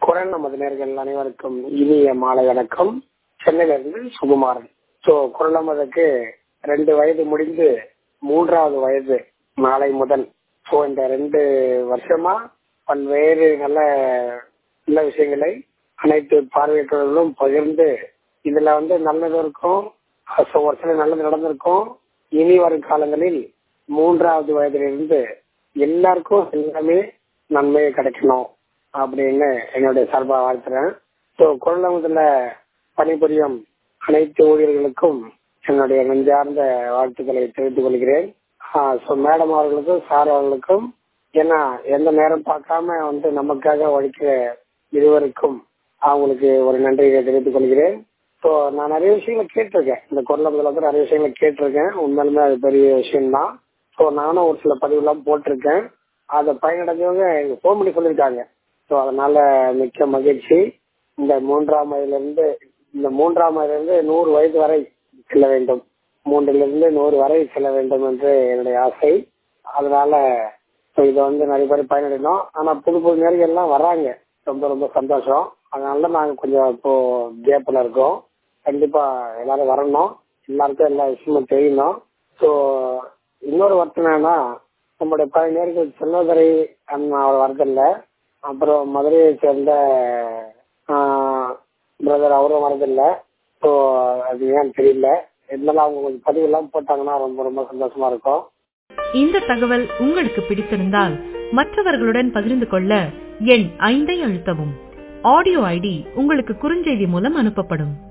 குரல் நமது நேர்கள் அனைவருக்கும் இனிய மாலை வணக்கம் சென்னையிலிருந்து சுகுமாரன் சோ குரல் நமதுக்கு ரெண்டு வயது முடிந்து மூன்றாவது வயது நாளை முதல் சோ இந்த ரெண்டு வருஷமா பல்வேறு நல்ல நல்ல விஷயங்களை அனைத்து பார்வையாளர்களும் பகிர்ந்து இதுல வந்து நல்லது இருக்கும் so ஒரு சில நல்லது நடந்திருக்கும் இனி வரும் காலங்களில் மூன்றாவது வயதிலிருந்து எல்லாருக்கும் எல்லாமே நன்மையை கிடைக்கணும் அப்படின்னு என்னுடைய சார்பா வாழ்த்துறேன் ஸோ குரலமுதுல பணிபுரியும் அனைத்து ஊழியர்களுக்கும் என்னுடைய நெஞ்சார்ந்த வாழ்த்துக்களை தெரிவித்துக் கொள்கிறேன் ஸோ மேடம் அவர்களுக்கும் சார் அவர்களுக்கும் ஏன்னா எந்த நேரம் பார்க்காம வந்து நமக்காக உழைக்கிற இருவருக்கும் அவங்களுக்கு ஒரு நன்றியை தெரிவித்துக் கொள்கிறேன் ஸோ நான் நிறைய விஷயங்களை கேட்டிருக்கேன் இந்த குரலமுதல வந்து நிறைய விஷயங்களை கேட்டிருக்கேன் உண்மையிலுமே அது பெரிய விஷயம்தான் ஸோ நானும் ஒரு சில பதிவுலாம் போட்டிருக்கேன் அதை பயனடைஞ்சவங்க எங்க ஃபோன் பண்ணி சொல்லியிருக்காங்க ஸோ அதனால மிக்க மகிழ்ச்சி இந்த மூன்றாம் வயதிலிருந்து இந்த மூன்றாம் வயதிலிருந்து நூறு வயது வரை செல்ல வேண்டும் மூன்றிலிருந்து நூறு வரை செல்ல வேண்டும் என்று என்னுடைய ஆசை அதனால இதை வந்து நிறைய பேர் பயனடையணும் ஆனா புது புது நேர்கள்லாம் வராங்க ரொம்ப ரொம்ப சந்தோஷம் அதனால நாங்க கொஞ்சம் இப்போ கேப்ல இருக்கோம் கண்டிப்பா எல்லாரும் வரணும் எல்லாருக்கும் எல்லா விஷயமும் தெரியணும் ஸோ இன்னொரு வருத்தம்னா நம்முடைய பல நேர்கள் செல்வதுரை அண்ணா அவர் வரதில்லை அப்புறம் மதுரையை சேர்ந்த பிரதர் அவரும் வரதில்லை ஸோ அது ஏன்னு தெரியல இருந்தாலும் அவங்க கொஞ்சம் பதிவு எல்லாம் போட்டாங்கன்னா ரொம்ப ரொம்ப சந்தோஷமா இருக்கும் இந்த தகவல் உங்களுக்கு பிடித்திருந்தால் மற்றவர்களுடன் பகிர்ந்து கொள்ள எண் ஐந்தை அழுத்தவும் ஆடியோ ஐடி உங்களுக்கு குறுஞ்செய்தி மூலம் அனுப்பப்படும்